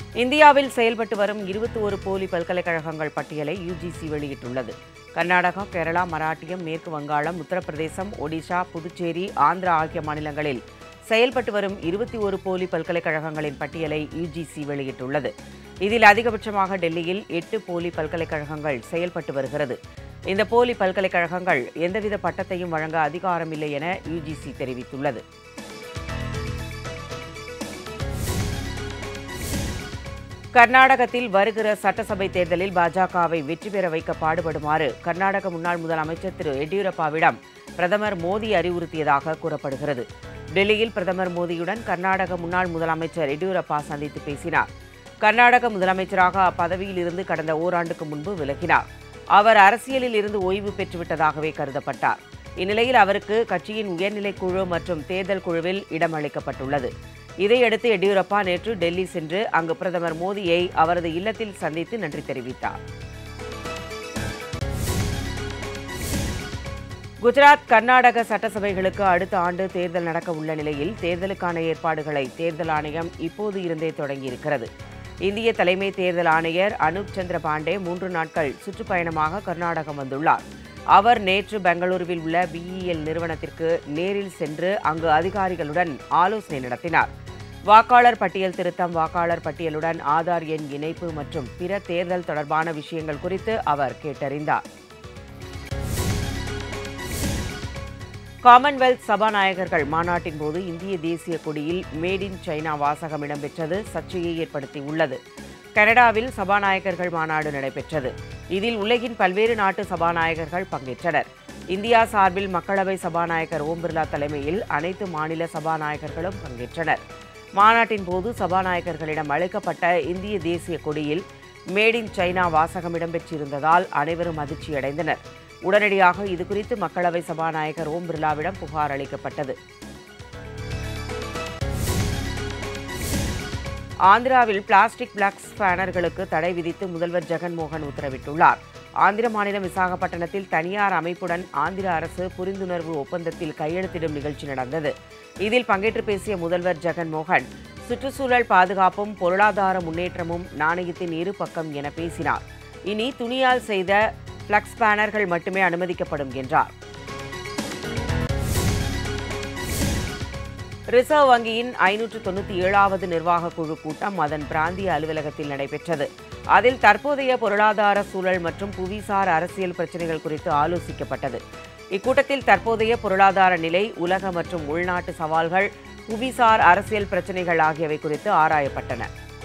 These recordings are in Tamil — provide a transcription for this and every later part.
இந்தியாவில் செயல்பட்டு வரும் இருபத்தி ஒரு போலி பல்கலைக்கழகங்கள் பட்டியலை யுஜிசி வெளியிட்டுள்ளது கர்நாடகா கேரளா மராட்டியம் மேற்கு வங்காளம் உத்தரப்பிரதேசம் ஒடிஷா புதுச்சேரி ஆந்திரா ஆகிய மாநிலங்களில் செயல்பட்டு வரும் இருபத்தி ஒரு போலி பல்கலைக்கழகங்களின் பட்டியலை யுஜிசி வெளியிட்டுள்ளது இதில் அதிகபட்சமாக டெல்லியில் எட்டு போலி பல்கலைக்கழகங்கள் செயல்பட்டு வருகிறது இந்த போலி பல்கலைக்கழகங்கள் எந்தவித பட்டத்தையும் வழங்க அதிகாரமில்லை என யுஜிசி தெரிவித்துள்ளது கர்நாடகத்தில் வருகிற சட்டசபை தேர்தலில் பாஜகவை வெற்றி பெற வைக்க பாடுபடுமாறு கர்நாடக முன்னாள் முதலமைச்சர் திரு எடியூரப்பாவிடம் பிரதமர் மோடி அறிவுறுத்தியதாக கூறப்படுகிறது டெல்லியில் பிரதமர் மோடியுடன் கர்நாடக முன்னாள் முதலமைச்சர் எடியூரப்பா சந்தித்து பேசினார் கர்நாடக முதலமைச்சராக அப்பதவியில் இருந்து கடந்த ஓராண்டுக்கு முன்பு விலகினார் அவர் அரசியலில் இருந்து ஓய்வு பெற்றுவிட்டதாகவே கருதப்பட்டார் இந்நிலையில் அவருக்கு கட்சியின் உயர்நிலைக் குழு மற்றும் தேர்தல் குழுவில் இடம் அளிக்கப்பட்டுள்ளது இதையடுத்து எடியூரப்பா நேற்று டெல்லி சென்று அங்கு பிரதமர் மோடியை அவரது இல்லத்தில் சந்தித்து நன்றி தெரிவித்தார் குஜராத் கர்நாடக சட்டசபைகளுக்கு அடுத்த ஆண்டு தேர்தல் நடக்க உள்ள நிலையில் தேர்தலுக்கான ஏற்பாடுகளை தேர்தல் ஆணையம் இப்போது இருந்தே தொடங்கியிருக்கிறது இந்திய தலைமை தேர்தல் ஆணையர் அனுப் சந்திர பாண்டே மூன்று நாட்கள் சுற்றுப்பயணமாக கர்நாடகம் வந்துள்ளார் அவர் நேற்று பெங்களூருவில் உள்ள பிஇஎல் நிறுவனத்திற்கு நேரில் சென்று அங்கு அதிகாரிகளுடன் ஆலோசனை நடத்தினார் வாக்காளர் பட்டியல் திருத்தம் வாக்காளர் பட்டியலுடன் ஆதார் எண் இணைப்பு மற்றும் பிற தேர்தல் தொடர்பான விஷயங்கள் குறித்து அவர் கேட்டறிந்தார் காமன்வெல்த் சபாநாயகர்கள் மாநாட்டின் போது இந்திய தேசிய கொடியில் மேட் இன் சைனா வாசகம் இடம்பெற்றது சர்ச்சையை ஏற்படுத்தியுள்ளது கனடாவில் சபாநாயகர்கள் மாநாடு நடைபெற்றது இதில் உலகின் பல்வேறு நாட்டு சபாநாயகர்கள் பங்கேற்றனர் இந்தியா சார்பில் மக்களவை சபாநாயகர் ஓம் பிர்லா தலைமையில் அனைத்து மாநில சபாநாயகர்களும் பங்கேற்றனர் மாநாட்டின் போது சபாநாயகர்களிடம் அளிக்கப்பட்ட இந்திய தேசிய கொடியில் மேட் இன் சைனா வாசகம் இடம்பெற்றிருந்ததால் அனைவரும் அதிர்ச்சியடைந்தனர் உடனடியாக இதுகுறித்து மக்களவை சபாநாயகர் ஓம் பிர்லாவிடம் புகார் அளிக்கப்பட்டது ஆந்திராவில் பிளாஸ்டிக் பிளக்ஸ் பேனர்களுக்கு தடை விதித்து முதல்வர் ஜெகன்மோகன் உத்தரவிட்டுள்ளார் ஆந்திர மாநிலம் விசாகப்பட்டினத்தில் தனியார் அமைப்புடன் ஆந்திர அரசு புரிந்துணர்வு ஒப்பந்தத்தில் கையெழுத்திடும் நிகழ்ச்சி நடந்தது இதில் பங்கேற்று பேசிய முதல்வர் ஜெகன்மோகன் சுற்றுச்சூழல் பாதுகாப்பும் பொருளாதார முன்னேற்றமும் நாணயத்தின் இரு பக்கம் என பேசினார் இனி துணியால் செய்த பிளக்ஸ் பேனர்கள் மட்டுமே அனுமதிக்கப்படும் என்றார் ரிசர்வ் வங்கியின் ஐநூற்று தொண்ணூற்றி ஏழாவது நிர்வாக குழு கூட்டம் அதன் பிராந்திய அலுவலகத்தில் நடைபெற்றது அதில் தற்போதைய பொருளாதார சூழல் மற்றும் புவிசார் அரசியல் பிரச்சினைகள் குறித்து ஆலோசிக்கப்பட்டது இக்கூட்டத்தில் தற்போதைய பொருளாதார நிலை உலக மற்றும் உள்நாட்டு சவால்கள் புவிசார் அரசியல் பிரச்சினைகள் ஆகியவை குறித்து ஆராயப்பட்டன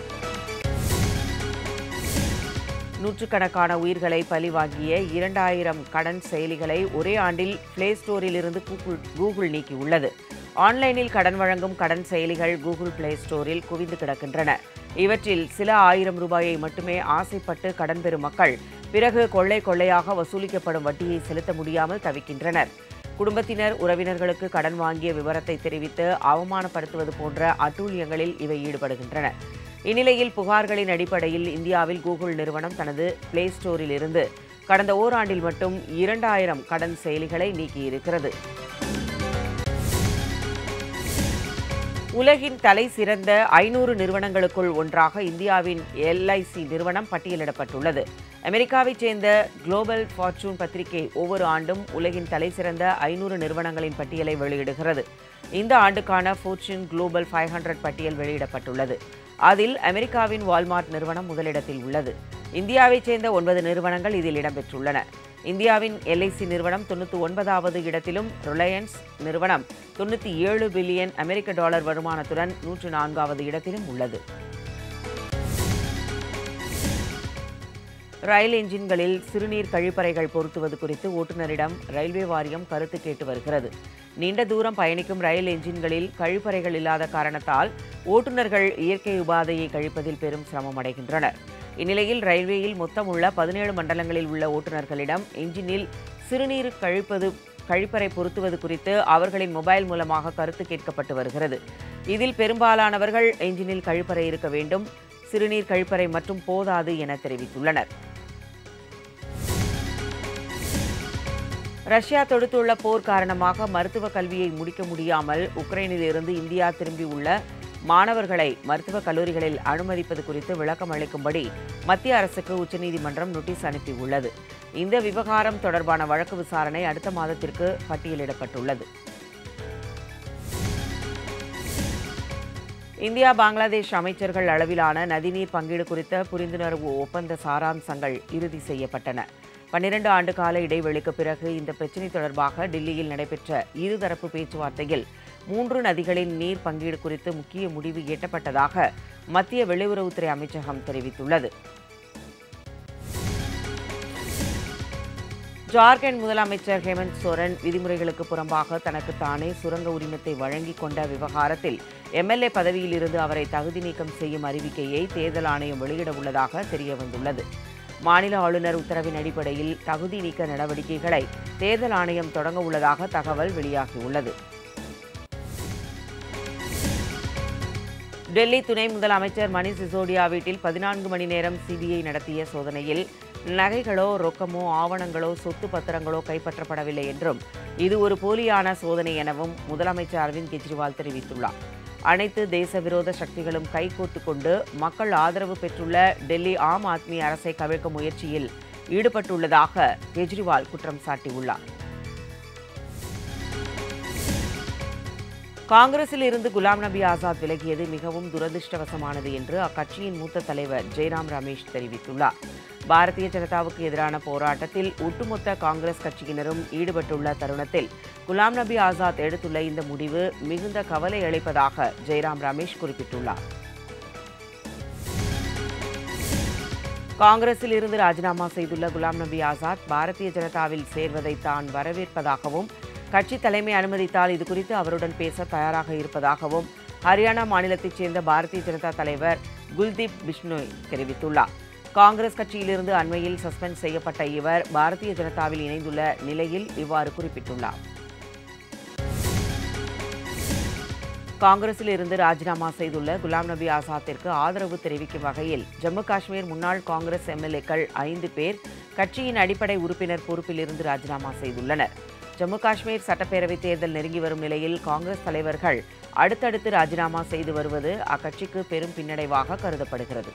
நூற்றுக்கணக்கான உயிர்களை பலிவாங்கிய இரண்டாயிரம் கடன் செயலிகளை ஒரே ஆண்டில் பிளே ஸ்டோரில் இருந்து கூகுள் கூகுள் நீக்கியுள்ளது ஆன்லைனில் கடன் வழங்கும் கடன் செயலிகள் கூகுள் பிளே ஸ்டோரில் குவிந்து கிடக்கின்றன இவற்றில் சில ஆயிரம் ரூபாயை மட்டுமே ஆசைப்பட்டு கடன் பெறும் மக்கள் பிறகு கொள்ளை கொள்ளையாக வசூலிக்கப்படும் வட்டியை செலுத்த முடியாமல் தவிக்கின்றனர் குடும்பத்தினர் உறவினர்களுக்கு கடன் வாங்கிய விவரத்தை தெரிவித்து அவமானப்படுத்துவது போன்ற அட்டூழியங்களில் இவை ஈடுபடுகின்றன இந்நிலையில் புகார்களின் அடிப்படையில் இந்தியாவில் கூகுள் நிறுவனம் தனது பிளே ஸ்டோரில் இருந்து கடந்த ஓராண்டில் மட்டும் இரண்டாயிரம் கடன் செயலிகளை நீக்கியிருக்கிறது உலகின் தலை சிறந்த ஐநூறு நிறுவனங்களுக்குள் ஒன்றாக இந்தியாவின் எல்ஐசி நிறுவனம் பட்டியலிடப்பட்டுள்ளது அமெரிக்காவைச் சேர்ந்த குளோபல் ஃபார்ச்சூன் பத்திரிகை ஒவ்வொரு ஆண்டும் உலகின் தலை சிறந்த ஐநூறு நிறுவனங்களின் பட்டியலை வெளியிடுகிறது இந்த ஆண்டுக்கான ஃபோர்ச்சூன் குளோபல் ஃபைவ் ஹண்ட்ரட் பட்டியல் வெளியிடப்பட்டுள்ளது அதில் அமெரிக்காவின் வால்மார்ட் நிறுவனம் முதலிடத்தில் உள்ளது இந்தியாவைச் சேர்ந்த ஒன்பது நிறுவனங்கள் இதில் இடம்பெற்றுள்ளன இந்தியாவின் எல்ஐசி நிறுவனம் தொண்ணூற்றி ஒன்பதாவது இடத்திலும் ரிலையன்ஸ் நிறுவனம் தொண்ணூற்றி ஏழு பில்லியன் அமெரிக்க டாலர் வருமானத்துடன் நூற்று நான்காவது இடத்திலும் உள்ளது ரயில் என்ஜின்களில் சிறுநீர் கழிப்பறைகள் பொருத்துவது குறித்து ஓட்டுநரிடம் ரயில்வே வாரியம் கருத்து கேட்டு வருகிறது நீண்ட தூரம் பயணிக்கும் ரயில் என்ஜின்களில் கழிப்பறைகள் இல்லாத காரணத்தால் ஓட்டுநர்கள் இயற்கை உபாதையை கழிப்பதில் பெரும் சிரமம் அடைகின்றனர் இந்நிலையில் ரயில்வேயில் மொத்தம் உள்ள பதினேழு மண்டலங்களில் உள்ள ஓட்டுநர்களிடம் என்ஜினில் சிறுநீர் கழிப்பது கழிப்பறை பொருத்துவது குறித்து அவர்களின் மொபைல் மூலமாக கருத்து கேட்கப்பட்டு வருகிறது இதில் பெரும்பாலானவர்கள் என்ஜினில் கழிப்பறை இருக்க வேண்டும் சிறுநீர் கழிப்பறை மற்றும் போதாது என தெரிவித்துள்ளனர் ரஷ்யா தொடுத்துள்ள போர் காரணமாக மருத்துவ கல்வியை முடிக்க முடியாமல் உக்ரைனில் இருந்து இந்தியா திரும்பியுள்ள மாணவர்களை மருத்துவக் கல்லூரிகளில் அனுமதிப்பது குறித்து விளக்கம் அளிக்கும்படி மத்திய அரசுக்கு உச்சநீதிமன்றம் நோட்டீஸ் அனுப்பியுள்ளது இந்த விவகாரம் தொடர்பான வழக்கு விசாரணை அடுத்த மாதத்திற்கு பட்டியலிடப்பட்டுள்ளது இந்தியா பங்களாதேஷ் அமைச்சர்கள் அளவிலான நதிநீர் பங்கீடு குறித்த புரிந்துணர்வு ஒப்பந்த சாராம்சங்கள் இறுதி செய்யப்பட்டன பன்னிரண்டு ஆண்டு கால இடைவெளிக்கு பிறகு இந்த பிரச்சினை தொடர்பாக டில்லியில் நடைபெற்ற இருதரப்பு பேச்சுவார்த்தையில் மூன்று நதிகளின் நீர் பங்கீடு குறித்து முக்கிய முடிவு எட்டப்பட்டதாக மத்திய வெளியுறவுத்துறை அமைச்சகம் தெரிவித்துள்ளது ஜார்க்கண்ட் முதலமைச்சர் ஹேமந்த் சோரன் விதிமுறைகளுக்கு புறம்பாக தனக்கு தானே சுரங்க உரிமத்தை வழங்கிக் கொண்ட விவகாரத்தில் எம்எல்ஏ பதவியில் இருந்து அவரை தகுதி நீக்கம் செய்யும் அறிவிக்கையை தேர்தல் ஆணையம் வெளியிட உள்ளதாக தெரியவந்துள்ளது மாநில ஆளுநர் உத்தரவின் அடிப்படையில் தகுதி நீக்க நடவடிக்கைகளை தேர்தல் ஆணையம் தொடங்க உள்ளதாக தகவல் வெளியாகியுள்ளது டெல்லி துணை முதலமைச்சர் மணிஷ் சிசோடியா வீட்டில் பதினான்கு மணி நேரம் சிபிஐ நடத்திய சோதனையில் நகைகளோ ரொக்கமோ ஆவணங்களோ சொத்து பத்திரங்களோ கைப்பற்றப்படவில்லை என்றும் இது ஒரு போலியான சோதனை எனவும் முதலமைச்சர் அரவிந்த் கெஜ்ரிவால் தெரிவித்துள்ளார் அனைத்து தேச விரோத சக்திகளும் கைகோர்த்து கொண்டு மக்கள் ஆதரவு பெற்றுள்ள டெல்லி ஆம் ஆத்மி அரசை கவிழ்க்கும் முயற்சியில் ஈடுபட்டுள்ளதாக கெஜ்ரிவால் குற்றம் சாட்டியுள்ளார் காங்கிரஸில் இருந்து குலாம் நபி ஆசாத் விலகியது மிகவும் துரதிருஷ்டவசமானது என்று அக்கட்சியின் மூத்த தலைவர் ஜெய்ராம் ரமேஷ் தெரிவித்துள்ளார் பாரதிய ஜனதாவுக்கு எதிரான போராட்டத்தில் ஒட்டுமொத்த காங்கிரஸ் கட்சியினரும் ஈடுபட்டுள்ள தருணத்தில் குலாம் நபி ஆசாத் எடுத்துள்ள இந்த முடிவு மிகுந்த கவலை அளிப்பதாக ஜெய்ராம் ரமேஷ் குறிப்பிட்டுள்ளார் காங்கிரஸில் இருந்து ராஜினாமா செய்துள்ள குலாம் நபி ஆசாத் பாரதிய ஜனதாவில் சேர்வதை தான் வரவேற்பதாகவும் கட்சி தலைமை அனுமதித்தால் இதுகுறித்து அவருடன் பேச தயாராக இருப்பதாகவும் ஹரியானா மாநிலத்தைச் சேர்ந்த பாரதிய ஜனதா தலைவர் குல்தீப் பிஷ்னோய் தெரிவித்துள்ளார் காங்கிரஸ் கட்சியிலிருந்து அண்மையில் சஸ்பெண்ட் செய்யப்பட்ட இவர் பாரதிய ஜனதாவில் இணைந்துள்ள நிலையில் இவ்வாறு குறிப்பிட்டுள்ளார் காங்கிரஸில் இருந்து ராஜினாமா செய்துள்ள குலாம் நபி ஆசாத்திற்கு ஆதரவு தெரிவிக்கும் வகையில் ஜம்மு காஷ்மீர் முன்னாள் காங்கிரஸ் எம்எல்ஏக்கள் ஐந்து பேர் கட்சியின் அடிப்படை உறுப்பினர் பொறுப்பில் இருந்து ராஜினாமா செய்துள்ளனர் ஜம்மு காஷ்மீர் சட்டப்பேரவை தேர்தல் நெருங்கி வரும் நிலையில் காங்கிரஸ் தலைவர்கள் அடுத்தடுத்து ராஜினாமா செய்து வருவது அக்கட்சிக்கு பெரும் பின்னடைவாக கருதப்படுகிறது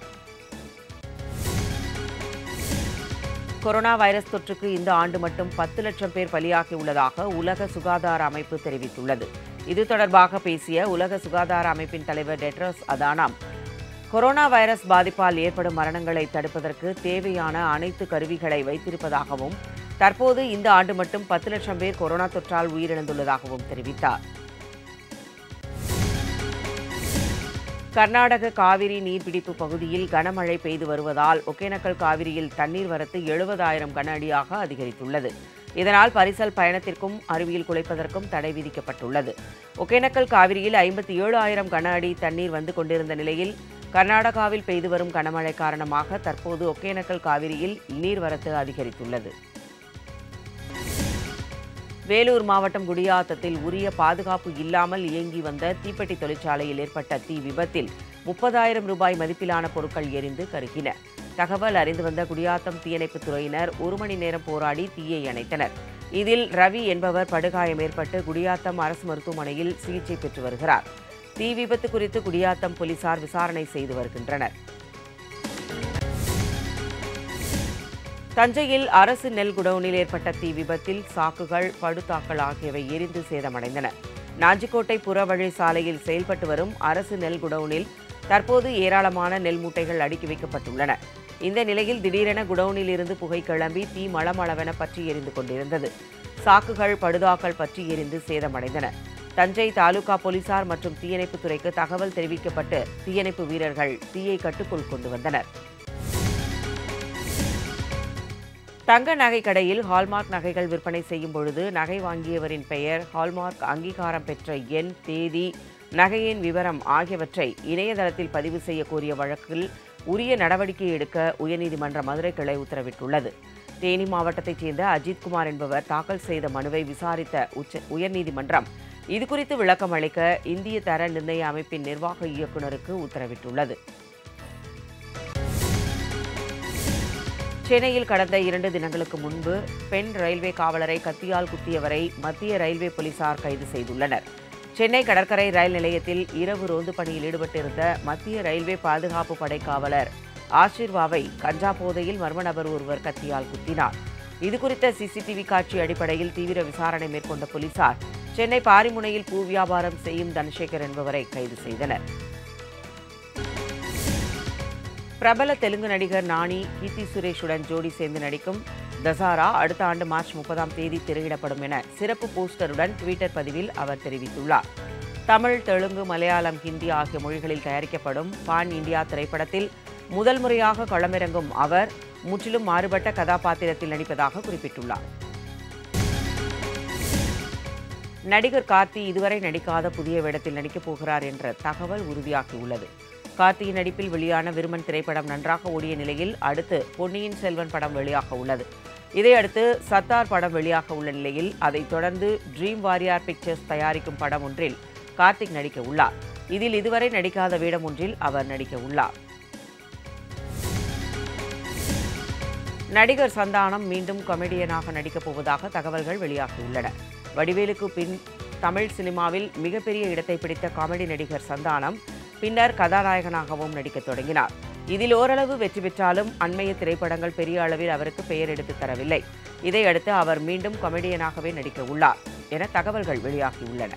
கொரோனா வைரஸ் தொற்றுக்கு இந்த ஆண்டு மட்டும் பத்து லட்சம் பேர் பலியாகியுள்ளதாக உலக சுகாதார அமைப்பு தெரிவித்துள்ளது இது தொடர்பாக பேசிய உலக சுகாதார அமைப்பின் தலைவர் டெட்ரோஸ் அதானாம் கொரோனா வைரஸ் பாதிப்பால் ஏற்படும் மரணங்களை தடுப்பதற்கு தேவையான அனைத்து கருவிகளை வைத்திருப்பதாகவும் தற்போது இந்த ஆண்டு மட்டும் பத்து லட்சம் பேர் கொரோனா தொற்றால் உயிரிழந்துள்ளதாகவும் தெரிவித்தார் கர்நாடக காவிரி நீர்பிடிப்பு பகுதியில் கனமழை பெய்து வருவதால் ஒகேனக்கல் காவிரியில் தண்ணீர் வரத்து எழுபதாயிரம் கன அடியாக அதிகரித்துள்ளது இதனால் பரிசல் பயணத்திற்கும் அருவியில் குளிப்பதற்கும் தடை விதிக்கப்பட்டுள்ளது ஒகேனக்கல் காவிரியில் ஐம்பத்தி ஏழு ஆயிரம் கன அடி தண்ணீர் வந்து கொண்டிருந்த நிலையில் கர்நாடகாவில் பெய்து வரும் கனமழை காரணமாக தற்போது ஒகேனக்கல் காவிரியில் நீர்வரத்து அதிகரித்துள்ளது வேலூர் மாவட்டம் குடியாத்தத்தில் உரிய பாதுகாப்பு இல்லாமல் இயங்கி வந்த தீப்பெட்டி தொழிற்சாலையில் ஏற்பட்ட தீ விபத்தில் முப்பதாயிரம் ரூபாய் மதிப்பிலான பொருட்கள் எரிந்து கருகின தகவல் அறிந்து வந்த குடியாத்தம் தீயணைப்புத் துறையினர் ஒரு மணி நேரம் போராடி தீயை அணைத்தனர் இதில் ரவி என்பவர் படுகாயம் ஏற்பட்டு குடியாத்தம் அரசு மருத்துவமனையில் சிகிச்சை பெற்று வருகிறார் தீ விபத்து குறித்து குடியாத்தம் போலீசார் விசாரணை செய்து வருகின்றனர் தஞ்சையில் அரசு நெல் குடவுனில் ஏற்பட்ட தீ விபத்தில் சாக்குகள் படுதாக்கள் ஆகியவை எரிந்து சேதமடைந்தன நாஞ்சிக்கோட்டை புறவழி சாலையில் செயல்பட்டு வரும் அரசு நெல் குடவுனில் தற்போது ஏராளமான நெல் மூட்டைகள் அடுக்கி வைக்கப்பட்டுள்ளன இந்த நிலையில் திடீரென குடவுனில் இருந்து புகை கிளம்பி தீ மளமளவென பற்றி எரிந்து கொண்டிருந்தது சாக்குகள் படுதாக்கள் பற்றி எரிந்து சேதமடைந்தன தஞ்சை தாலுகா போலீசார் மற்றும் தீயணைப்புத் துறைக்கு தகவல் தெரிவிக்கப்பட்டு தீயணைப்பு வீரர்கள் தீயை கட்டுக்குள் கொண்டு வந்தனர் தங்க நகை கடையில் ஹால்மார்க் நகைகள் விற்பனை செய்யும் பொழுது நகை வாங்கியவரின் பெயர் ஹால்மார்க் அங்கீகாரம் பெற்ற எண் தேதி நகையின் விவரம் ஆகியவற்றை இணையதளத்தில் பதிவு செய்ய கோரிய வழக்கில் உரிய நடவடிக்கை எடுக்க உயர்நீதிமன்ற மதுரை கிளை உத்தரவிட்டுள்ளது தேனி மாவட்டத்தைச் சேர்ந்த அஜித்குமார் என்பவர் தாக்கல் செய்த மனுவை விசாரித்த உச்ச உயர்நீதிமன்றம் இதுகுறித்து விளக்கம் அளிக்க இந்திய தர நிர்ணய அமைப்பின் நிர்வாக இயக்குநருக்கு உத்தரவிட்டுள்ளது சென்னையில் கடந்த இரண்டு தினங்களுக்கு முன்பு பெண் ரயில்வே காவலரை கத்தியால் குத்தியவரை மத்திய ரயில்வே போலீசார் கைது செய்துள்ளனர் சென்னை கடற்கரை ரயில் நிலையத்தில் இரவு ரோந்து பணியில் ஈடுபட்டிருந்த மத்திய ரயில்வே பாதுகாப்பு படை காவலர் ஆஷிர்வாவை கஞ்சா போதையில் மர்ம நபர் ஒருவர் கத்தியால் குத்தினார் இதுகுறித்த சிசிடிவி காட்சி அடிப்படையில் தீவிர விசாரணை மேற்கொண்ட போலீசார் சென்னை பாரிமுனையில் பூ வியாபாரம் செய்யும் தனசேகர் என்பவரை கைது செய்தனர் பிரபல தெலுங்கு நடிகர் நானி கீர்த்தி சுரேஷுடன் ஜோடி சேர்ந்து நடிக்கும் தசாரா அடுத்த ஆண்டு மார்ச் முப்பதாம் தேதி திரையிடப்படும் என சிறப்பு போஸ்டருடன் ட்விட்டர் பதிவில் அவர் தெரிவித்துள்ளார் தமிழ் தெலுங்கு மலையாளம் ஹிந்தி ஆகிய மொழிகளில் தயாரிக்கப்படும் பான் இந்தியா திரைப்படத்தில் முதல் முறையாக களமிறங்கும் அவர் முற்றிலும் மாறுபட்ட கதாபாத்திரத்தில் நடிப்பதாக குறிப்பிட்டுள்ளார் நடிகர் கார்த்தி இதுவரை நடிக்காத புதிய வேடத்தில் நடிக்கப் போகிறார் என்ற தகவல் உறுதியாகியுள்ளது கார்த்தியின் நடிப்பில் வெளியான விருமன் திரைப்படம் நன்றாக ஓடிய நிலையில் அடுத்து பொன்னியின் செல்வன் படம் வெளியாக உள்ளது இதையடுத்து சத்தார் படம் வெளியாக உள்ள நிலையில் அதைத் தொடர்ந்து ட்ரீம் வாரியார் பிக்சர்ஸ் தயாரிக்கும் படம் ஒன்றில் கார்த்திக் நடிக்க உள்ளார் இதில் இதுவரை நடிக்காத வேடம் ஒன்றில் அவர் நடிக்க உள்ளார் நடிகர் சந்தானம் மீண்டும் கொமெடியனாக நடிக்கப் போவதாக தகவல்கள் வெளியாகியுள்ளன வடிவேலுக்கு பின் தமிழ் சினிமாவில் மிகப்பெரிய இடத்தை பிடித்த காமெடி நடிகர் சந்தானம் பின்னர் கதாநாயகனாகவும் நடிக்கத் தொடங்கினார் இதில் ஓரளவு வெற்றி பெற்றாலும் அண்மைய திரைப்படங்கள் பெரிய அளவில் அவருக்கு பெயர் எடுத்துத் தரவில்லை இதையடுத்து அவர் மீண்டும் கொமெடியனாகவே நடிக்க உள்ளார் என தகவல்கள் வெளியாகியுள்ளன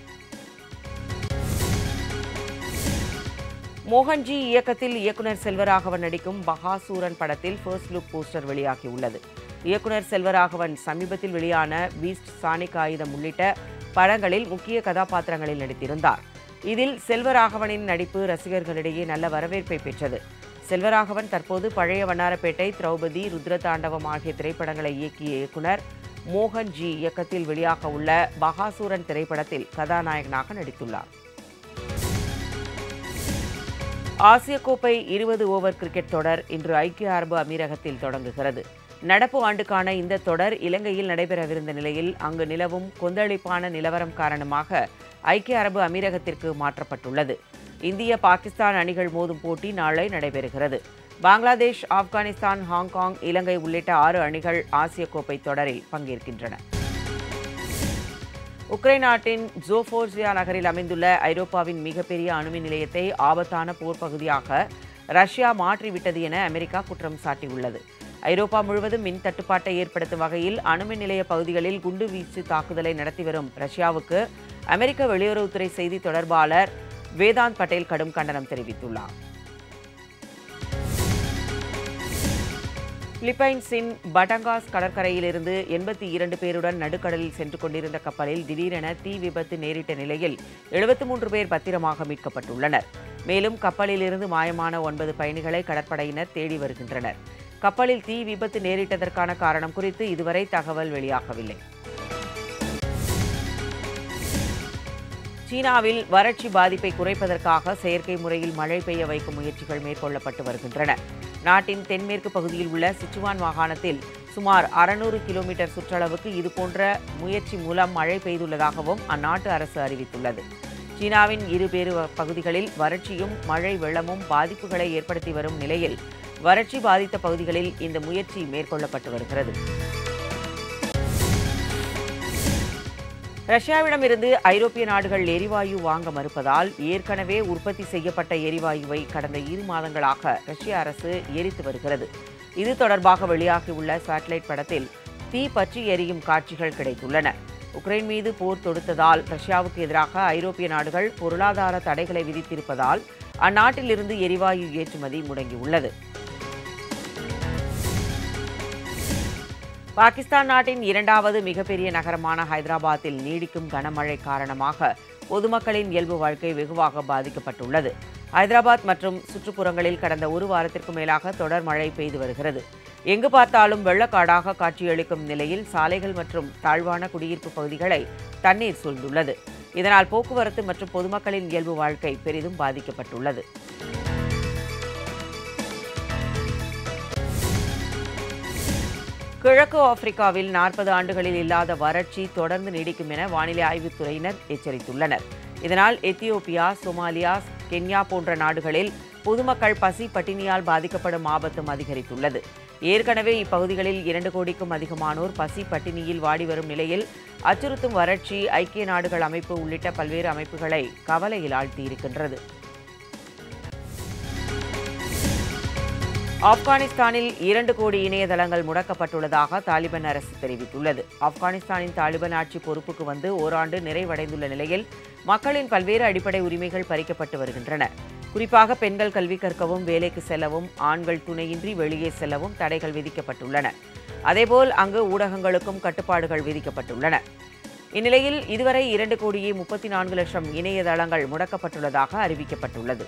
மோகன்ஜி இயக்கத்தில் இயக்குனர் செல்வராகவன் நடிக்கும் பகாசூரன் படத்தில் ஃபர்ஸ்ட் லுக் போஸ்டர் வெளியாகியுள்ளது இயக்குனர் செல்வராகவன் சமீபத்தில் வெளியான பீஸ்ட் சானிக் ஆயுதம் உள்ளிட்ட படங்களில் முக்கிய கதாபாத்திரங்களில் நடித்திருந்தார் இதில் செல்வராகவனின் நடிப்பு ரசிகர்களிடையே நல்ல வரவேற்பை பெற்றது செல்வராகவன் தற்போது பழைய வண்ணாரப்பேட்டை திரௌபதி ருத்ரதாண்டவம் ஆகிய திரைப்படங்களை இயக்கிய இயக்குனர் மோகன் ஜி இயக்கத்தில் வெளியாக உள்ள பகாசூரன் திரைப்படத்தில் கதாநாயகனாக நடித்துள்ளார் ஆசிய கோப்பை இருபது ஓவர் கிரிக்கெட் தொடர் இன்று ஐக்கிய அரபு அமீரகத்தில் தொடங்குகிறது நடப்பு ஆண்டுக்கான இந்த தொடர் இலங்கையில் நடைபெறவிருந்த நிலையில் அங்கு நிலவும் கொந்தளிப்பான நிலவரம் காரணமாக ஐக்கிய அரபு அமீரகத்திற்கு மாற்றப்பட்டுள்ளது இந்திய பாகிஸ்தான் அணிகள் மோதும் போட்டி நாளை நடைபெறுகிறது பங்களாதேஷ் ஆப்கானிஸ்தான் ஹாங்காங் இலங்கை உள்ளிட்ட ஆறு அணிகள் ஆசிய கோப்பை தொடரில் பங்கேற்கின்றன உக்ரைன் நாட்டின் ஜோஃபோர்சியா நகரில் அமைந்துள்ள ஐரோப்பாவின் மிகப்பெரிய அணுமின் நிலையத்தை ஆபத்தான போர் பகுதியாக ரஷ்யா மாற்றிவிட்டது என அமெரிக்கா குற்றம் சாட்டியுள்ளது ஐரோப்பா முழுவதும் மின் தட்டுப்பாட்டை ஏற்படுத்தும் வகையில் அணுமின் நிலைய பகுதிகளில் குண்டு வீச்சு தாக்குதலை நடத்தி வரும் ரஷ்யாவுக்கு அமெரிக்க வெளியுறவுத்துறை செய்தி தொடர்பாளர் வேதாந்த் பட்டேல் கடும் கண்டனம் தெரிவித்துள்ளார் பிலிப்பைன்ஸின் பட்டங்காஸ் கடற்கரையிலிருந்து எண்பத்தி இரண்டு பேருடன் நடுக்கடலில் சென்று கொண்டிருந்த கப்பலில் திடீரென தீ விபத்து நேரிட்ட நிலையில் எழுபத்தி மூன்று பேர் பத்திரமாக மீட்கப்பட்டுள்ளனர் மேலும் கப்பலிலிருந்து மாயமான ஒன்பது பயணிகளை கடற்படையினர் தேடி வருகின்றனர் கப்பலில் தீ விபத்து நேரிட்டதற்கான காரணம் குறித்து இதுவரை தகவல் வெளியாகவில்லை சீனாவில் வறட்சி பாதிப்பை குறைப்பதற்காக செயற்கை முறையில் மழை பெய்ய வைக்கும் முயற்சிகள் மேற்கொள்ளப்பட்டு வருகின்றன நாட்டின் தென்மேற்கு பகுதியில் உள்ள சிச்சுவான் மாகாணத்தில் சுமார் அறுநூறு கிலோமீட்டர் சுற்றளவுக்கு இதுபோன்ற முயற்சி மூலம் மழை பெய்துள்ளதாகவும் அந்நாட்டு அரசு அறிவித்துள்ளது சீனாவின் இருபேறு பகுதிகளில் வறட்சியும் மழை வெள்ளமும் பாதிப்புகளை ஏற்படுத்தி வரும் நிலையில் வறட்சி பாதித்த பகுதிகளில் இந்த முயற்சி மேற்கொள்ளப்பட்டு வருகிறது ரஷ்யாவிடமிருந்து ஐரோப்பிய நாடுகள் எரிவாயு வாங்க மறுப்பதால் ஏற்கனவே உற்பத்தி செய்யப்பட்ட எரிவாயுவை கடந்த இரு மாதங்களாக ரஷ்ய அரசு எரித்து வருகிறது இது தொடர்பாக வெளியாகியுள்ள சேட்டலைட் படத்தில் தீ பற்றி எரியும் காட்சிகள் கிடைத்துள்ளன உக்ரைன் மீது போர் தொடுத்ததால் ரஷ்யாவுக்கு எதிராக ஐரோப்பிய நாடுகள் பொருளாதார தடைகளை விதித்திருப்பதால் அந்நாட்டிலிருந்து எரிவாயு ஏற்றுமதி முடங்கியுள்ளது பாகிஸ்தான் நாட்டின் இரண்டாவது மிகப்பெரிய நகரமான ஹைதராபாத்தில் நீடிக்கும் கனமழை காரணமாக பொதுமக்களின் இயல்பு வாழ்க்கை வெகுவாக பாதிக்கப்பட்டுள்ளது ஹைதராபாத் மற்றும் சுற்றுப்புறங்களில் கடந்த ஒரு வாரத்திற்கு மேலாக தொடர் மழை பெய்து வருகிறது எங்கு பார்த்தாலும் வெள்ளக்காடாக காட்சியளிக்கும் நிலையில் சாலைகள் மற்றும் தாழ்வான குடியிருப்பு பகுதிகளை தண்ணீர் சூழ்ந்துள்ளது இதனால் போக்குவரத்து மற்றும் பொதுமக்களின் இயல்பு வாழ்க்கை பெரிதும் பாதிக்கப்பட்டுள்ளது கிழக்கு ஆப்பிரிக்காவில் நாற்பது ஆண்டுகளில் இல்லாத வறட்சி தொடர்ந்து நீடிக்கும் என வானிலை ஆய்வுத்துறையினர் எச்சரித்துள்ளனர் இதனால் எத்தியோப்பியா சோமாலியா கென்யா போன்ற நாடுகளில் பொதுமக்கள் பசி பட்டினியால் பாதிக்கப்படும் ஆபத்தும் அதிகரித்துள்ளது ஏற்கனவே இப்பகுதிகளில் இரண்டு கோடிக்கும் அதிகமானோர் பசி பட்டினியில் வாடி வரும் நிலையில் அச்சுறுத்தும் வறட்சி ஐக்கிய நாடுகள் அமைப்பு உள்ளிட்ட பல்வேறு அமைப்புகளை கவலையில் ஆழ்த்தியிருக்கின்றது ஆப்கானிஸ்தானில் இரண்டு கோடி இணையதளங்கள் முடக்கப்பட்டுள்ளதாக தாலிபான் அரசு தெரிவித்துள்ளது ஆப்கானிஸ்தானின் தாலிபான் ஆட்சி பொறுப்புக்கு வந்து ஓராண்டு நிறைவடைந்துள்ள நிலையில் மக்களின் பல்வேறு அடிப்படை உரிமைகள் பறிக்கப்பட்டு வருகின்றன குறிப்பாக பெண்கள் கல்வி கற்கவும் வேலைக்கு செல்லவும் ஆண்கள் துணையின்றி வெளியே செல்லவும் தடைகள் விதிக்கப்பட்டுள்ளன அதேபோல் அங்கு ஊடகங்களுக்கும் கட்டுப்பாடுகள் விதிக்கப்பட்டுள்ளன இந்நிலையில் இதுவரை இரண்டு கோடியே முப்பத்தி நான்கு லட்சம் இணையதளங்கள் முடக்கப்பட்டுள்ளதாக அறிவிக்கப்பட்டுள்ளது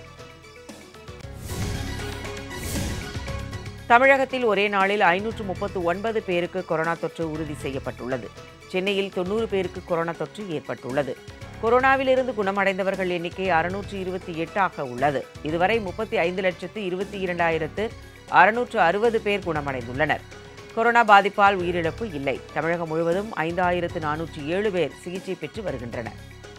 தமிழகத்தில் ஒரே நாளில் ஐநூற்று முப்பத்து ஒன்பது பேருக்கு கொரோனா தொற்று உறுதி செய்யப்பட்டுள்ளது சென்னையில் தொண்ணூறு பேருக்கு கொரோனா தொற்று ஏற்பட்டுள்ளது கொரோனாவிலிருந்து குணமடைந்தவர்கள் எண்ணிக்கை அறுநூற்று இருபத்தி எட்டாக உள்ளது இதுவரை முப்பத்தி ஐந்து லட்சத்து இருபத்தி இரண்டாயிரத்து அறுநூற்று அறுபது பேர் குணமடைந்துள்ளனர் கொரோனா பாதிப்பால் உயிரிழப்பு இல்லை தமிழகம் முழுவதும் ஐந்தாயிரத்து நானூற்றி ஏழு பேர் சிகிச்சை பெற்று வருகின்றனர்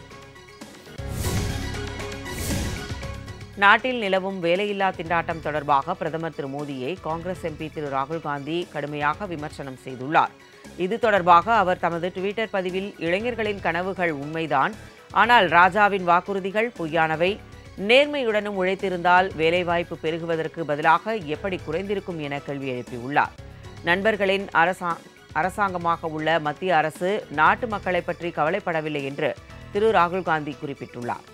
நாட்டில் நிலவும் வேலையில்லா திண்டாட்டம் தொடர்பாக பிரதமர் திரு மோடியை காங்கிரஸ் எம்பி திரு ராகுல் காந்தி கடுமையாக விமர்சனம் செய்துள்ளார் இது தொடர்பாக அவர் தமது டுவிட்டர் பதிவில் இளைஞர்களின் கனவுகள் உண்மைதான் ஆனால் ராஜாவின் வாக்குறுதிகள் பொய்யானவை நேர்மையுடனும் உழைத்திருந்தால் வேலைவாய்ப்பு பெருகுவதற்கு பதிலாக எப்படி குறைந்திருக்கும் என கேள்வி எழுப்பியுள்ளார் நண்பர்களின் அரசா அரசாங்கமாக உள்ள மத்திய அரசு நாட்டு மக்களை பற்றி கவலைப்படவில்லை என்று திரு ராகுல் காந்தி குறிப்பிட்டுள்ளார்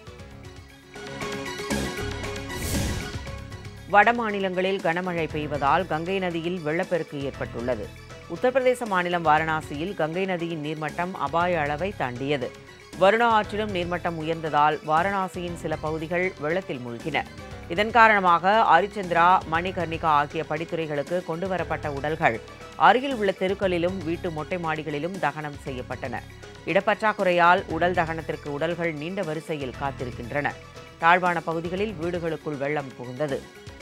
வட மாநிலங்களில் கனமழை பெய்வதால் கங்கை நதியில் வெள்ளப்பெருக்கு ஏற்பட்டுள்ளது உத்தரப்பிரதேச மாநிலம் வாரணாசியில் கங்கை நதியின் நீர்மட்டம் அபாய அளவை தாண்டியது வருணா ஆற்றிலும் நீர்மட்டம் உயர்ந்ததால் வாரணாசியின் சில பகுதிகள் வெள்ளத்தில் மூழ்கின இதன் காரணமாக அரிச்சந்திரா மணிகர்ணிகா ஆகிய படித்துறைகளுக்கு கொண்டுவரப்பட்ட உடல்கள் அருகில் உள்ள தெருக்களிலும் வீட்டு மொட்டை மாடிகளிலும் தகனம் செய்யப்பட்டன இடப்பற்றாக்குறையால் உடல் தகனத்திற்கு உடல்கள் நீண்ட வரிசையில் காத்திருக்கின்றன தாழ்வான பகுதிகளில் வீடுகளுக்குள் வெள்ளம் புகுந்தது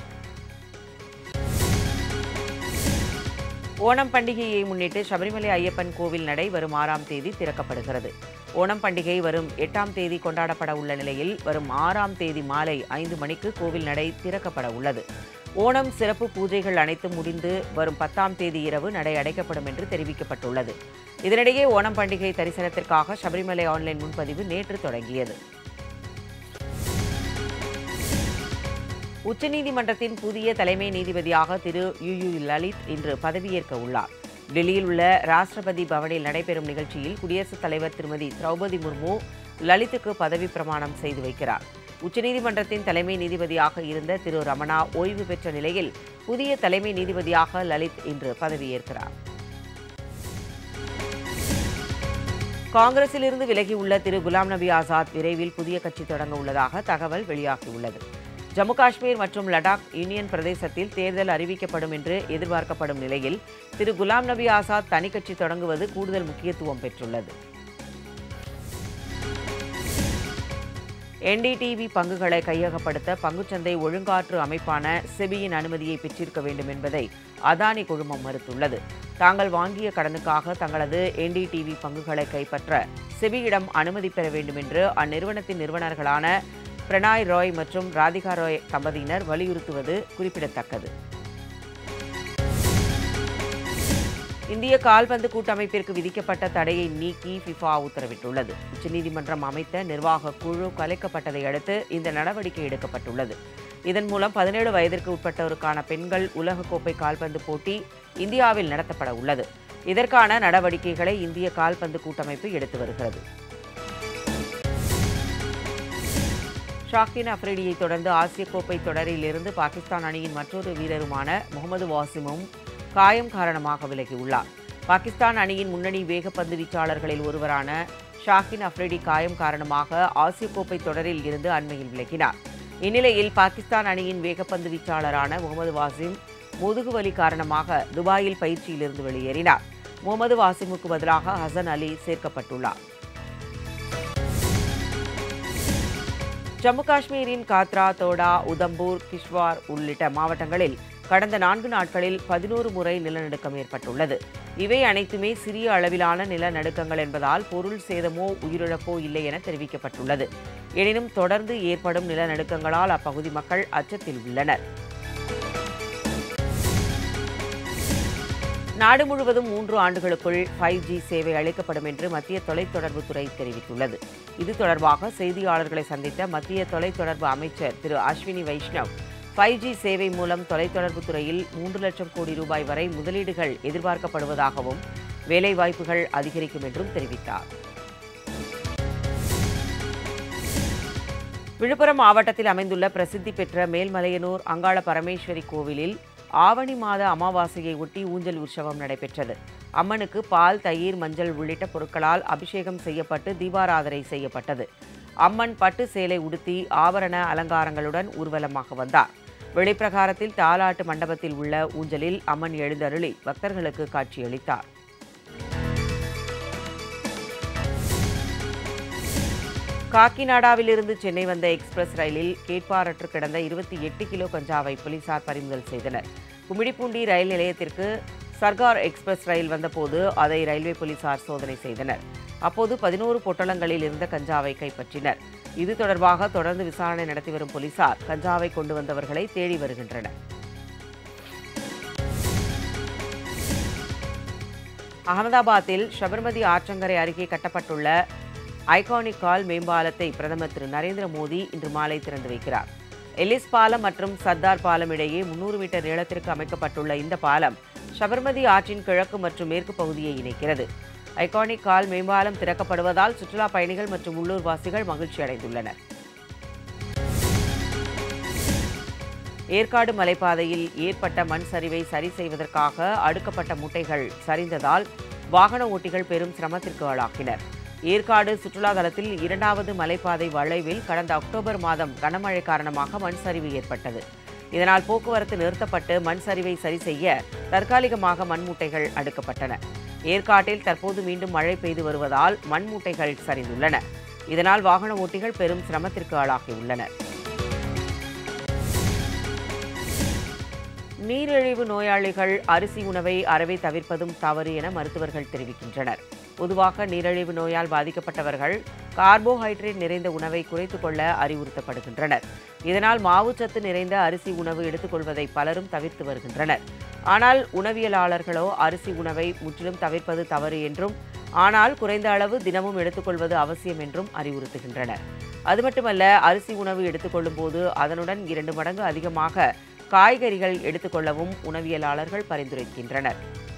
ஓணம் பண்டிகையை முன்னிட்டு சபரிமலை ஐயப்பன் கோவில் நடை வரும் ஆறாம் தேதி திறக்கப்படுகிறது ஓணம் பண்டிகை வரும் எட்டாம் தேதி கொண்டாடப்பட உள்ள நிலையில் வரும் ஆறாம் தேதி மாலை ஐந்து மணிக்கு கோவில் நடை திறக்கப்பட உள்ளது ஓணம் சிறப்பு பூஜைகள் அனைத்தும் முடிந்து வரும் பத்தாம் தேதி இரவு நடை அடைக்கப்படும் என்று தெரிவிக்கப்பட்டுள்ளது இதனிடையே ஓணம் பண்டிகை தரிசனத்திற்காக சபரிமலை ஆன்லைன் முன்பதிவு நேற்று தொடங்கியது உச்சநீதிமன்றத்தின் புதிய தலைமை நீதிபதியாக திரு யு யு லலித் இன்று பதவியேற்க உள்ளார் டெல்லியில் உள்ள ராஷ்டிரபதி பவனில் நடைபெறும் நிகழ்ச்சியில் குடியரசுத் தலைவர் திருமதி திரௌபதி முர்மு லலித்துக்கு பதவி பிரமாணம் செய்து வைக்கிறார் உச்சநீதிமன்றத்தின் தலைமை நீதிபதியாக இருந்த திரு ரமணா ஓய்வு பெற்ற நிலையில் புதிய தலைமை நீதிபதியாக லலித் இன்று பதவியேற்கிறார் காங்கிரசிலிருந்து விலகியுள்ள திரு குலாம் நபி ஆசாத் விரைவில் புதிய கட்சி தொடங்க உள்ளதாக தகவல் வெளியாகியுள்ளது ஜம்மு காஷ்மீர் மற்றும் லடாக் யூனியன் பிரதேசத்தில் தேர்தல் அறிவிக்கப்படும் என்று எதிர்பார்க்கப்படும் நிலையில் திரு குலாம் நபி ஆசாத் தனி கட்சி தொடங்குவது கூடுதல் முக்கியத்துவம் பெற்றுள்ளது என்டிடிவி பங்குகளை கையகப்படுத்த பங்குச்சந்தை ஒழுங்காற்று அமைப்பான செபியின் அனுமதியை பெற்றிருக்க வேண்டும் என்பதை அதானி குழுமம் மறுத்துள்ளது தாங்கள் வாங்கிய கடனுக்காக தங்களது என்டிடிவி பங்குகளை கைப்பற்ற செபியிடம் அனுமதி பெற வேண்டும் என்று அந்நிறுவனத்தின் நிறுவனர்களான பிரணாய் ராய் மற்றும் ராதிகா ராய் தம்பதியினர் வலியுறுத்துவது குறிப்பிடத்தக்கது இந்திய கால்பந்து கூட்டமைப்பிற்கு விதிக்கப்பட்ட தடையை நீக்கி ஃபிஃபா உத்தரவிட்டுள்ளது உச்சநீதிமன்றம் அமைத்த நிர்வாக குழு கலைக்கப்பட்டதை அடுத்து இந்த நடவடிக்கை எடுக்கப்பட்டுள்ளது இதன் மூலம் பதினேழு வயதிற்கு உட்பட்டோருக்கான பெண்கள் உலகக்கோப்பை கால்பந்து போட்டி இந்தியாவில் நடத்தப்பட உள்ளது இதற்கான நடவடிக்கைகளை இந்திய கால்பந்து கூட்டமைப்பு எடுத்து வருகிறது ஷாக்கின் அப்ரிடியை தொடர்ந்து ஆசிய கோப்பை தொடரில் இருந்து பாகிஸ்தான் அணியின் மற்றொரு வீரருமான முகமது வாசிமும் காயம் காரணமாக விலகியுள்ளார் பாகிஸ்தான் அணியின் முன்னணி வேகப்பந்து வீச்சாளர்களில் ஒருவரான ஷாக்கின் அப்ரிடி காயம் காரணமாக ஆசிய கோப்பை தொடரில் இருந்து அண்மையில் விலகினார் இந்நிலையில் பாகிஸ்தான் அணியின் வேகப்பந்து வீச்சாளரான முகமது வாசிம் முதுகுவலி காரணமாக துபாயில் பயிற்சியிலிருந்து வெளியேறினார் முகமது வாசிமுக்கு பதிலாக ஹசன் அலி சேர்க்கப்பட்டுள்ளார் ஜம்மு காஷ்மீரின் காத்ரா தோடா உதம்பூர் கிஷ்வார் உள்ளிட்ட மாவட்டங்களில் கடந்த நான்கு நாட்களில் பதினோரு முறை நிலநடுக்கம் ஏற்பட்டுள்ளது இவை அனைத்துமே சிறிய அளவிலான நிலநடுக்கங்கள் என்பதால் பொருள் சேதமோ உயிரிழப்போ இல்லை என தெரிவிக்கப்பட்டுள்ளது எனினும் தொடர்ந்து ஏற்படும் நிலநடுக்கங்களால் அப்பகுதி மக்கள் அச்சத்தில் உள்ளனர் நாடு முழுவதும் மூன்று ஆண்டுகளுக்குள் ஃபைவ் ஜி சேவை அளிக்கப்படும் என்று மத்திய தொலைத்தொடர்புத்துறை தெரிவித்துள்ளது இது தொடர்பாக செய்தியாளர்களை சந்தித்த மத்திய தொலைத்தொடர்பு அமைச்சர் திரு அஸ்வினி வைஷ்ணவ் ஃபைவ் ஜி சேவை மூலம் தொலைத்தொடர்பு துறையில் மூன்று லட்சம் கோடி ரூபாய் வரை முதலீடுகள் எதிர்பார்க்கப்படுவதாகவும் வேலைவாய்ப்புகள் அதிகரிக்கும் என்றும் தெரிவித்தார் விழுப்புரம் மாவட்டத்தில் அமைந்துள்ள பிரசித்தி பெற்ற மேல்மலையனூர் அங்காள பரமேஸ்வரி கோவிலில் ஆவணி மாத அமாவாசையை ஒட்டி ஊஞ்சல் உற்சவம் நடைபெற்றது அம்மனுக்கு பால் தயிர் மஞ்சள் உள்ளிட்ட பொருட்களால் அபிஷேகம் செய்யப்பட்டு தீபாராதனை செய்யப்பட்டது அம்மன் பட்டு சேலை உடுத்தி ஆபரண அலங்காரங்களுடன் ஊர்வலமாக வந்தார் வெளிப்பிரகாரத்தில் தாலாட்டு மண்டபத்தில் உள்ள ஊஞ்சலில் அம்மன் எழுந்தருளி பக்தர்களுக்கு காட்சியளித்தார் காக்கிநாடாவிலிருந்து சென்னை வந்த எக்ஸ்பிரஸ் ரயிலில் கேட்பாரற்று கிடந்த இருபத்தி எட்டு கிலோ கஞ்சாவை போலீசார் பறிமுதல் செய்தனர் கும்மிடிப்பூண்டி ரயில் நிலையத்திற்கு சர்கார் எக்ஸ்பிரஸ் ரயில் வந்தபோது அதை ரயில்வே போலீசார் சோதனை செய்தனர் அப்போது பதினோரு பொட்டலங்களில் இருந்த கஞ்சாவை கைப்பற்றினர் இது தொடர்பாக தொடர்ந்து விசாரணை நடத்தி வரும் போலீசார் கஞ்சாவை கொண்டு வந்தவர்களை தேடி வருகின்றனர் அகமதாபாத்தில் சபர்மதி ஆற்றங்கரை அருகே கட்டப்பட்டுள்ள ஐகானிக் கால் மேம்பாலத்தை பிரதமர் திரு நரேந்திர மோடி இன்று மாலை திறந்து வைக்கிறார் எல்லிஸ் பாலம் மற்றும் சர்தார் பாலம் இடையே முன்னூறு மீட்டர் நீளத்திற்கு அமைக்கப்பட்டுள்ள இந்த பாலம் சபர்மதி ஆற்றின் கிழக்கு மற்றும் மேற்கு பகுதியை இணைக்கிறது ஐகானிக் கால் மேம்பாலம் திறக்கப்படுவதால் சுற்றுலா பயணிகள் மற்றும் உள்ளூர்வாசிகள் மகிழ்ச்சி அடைந்துள்ளனர் ஏற்காடு மலைப்பாதையில் ஏற்பட்ட மண் சரிவை சரி செய்வதற்காக அடுக்கப்பட்ட மூட்டைகள் சரிந்ததால் வாகன ஓட்டிகள் பெரும் சிரமத்திற்கு ஆளாக்கினர் ஏற்காடு சுற்றுலா தலத்தில் இரண்டாவது மலைப்பாதை வளைவில் கடந்த அக்டோபர் மாதம் கனமழை காரணமாக மண் சரிவு ஏற்பட்டது இதனால் போக்குவரத்து நிறுத்தப்பட்டு மண் சரிவை சரி செய்ய தற்காலிகமாக மண் மூட்டைகள் அடுக்கப்பட்டன ஏற்காட்டில் தற்போது மீண்டும் மழை பெய்து வருவதால் மண் மூட்டைகள் சரிந்துள்ளன இதனால் வாகன ஓட்டிகள் பெரும் சிரமத்திற்கு ஆளாகியுள்ளனர் நீரிழிவு நோயாளிகள் அரிசி உணவை அறவே தவிர்ப்பதும் தவறு என மருத்துவர்கள் தெரிவிக்கின்றனர் பொதுவாக நீரிழிவு நோயால் பாதிக்கப்பட்டவர்கள் கார்போஹைட்ரேட் நிறைந்த உணவை குறைத்துக் கொள்ள அறிவுறுத்தப்படுகின்றனர் இதனால் மாவுச்சத்து நிறைந்த அரிசி உணவு எடுத்துக்கொள்வதை பலரும் தவிர்த்து வருகின்றனர் ஆனால் உணவியலாளர்களோ அரிசி உணவை முற்றிலும் தவிர்ப்பது தவறு என்றும் ஆனால் குறைந்த அளவு தினமும் எடுத்துக்கொள்வது அவசியம் என்றும் அறிவுறுத்துகின்றனர் அது மட்டுமல்ல அரிசி உணவு எடுத்துக்கொள்ளும் போது அதனுடன் இரண்டு மடங்கு அதிகமாக காய்கறிகள் எடுத்துக்கொள்ளவும் உணவியலாளர்கள் பரிந்துரைக்கின்றனர்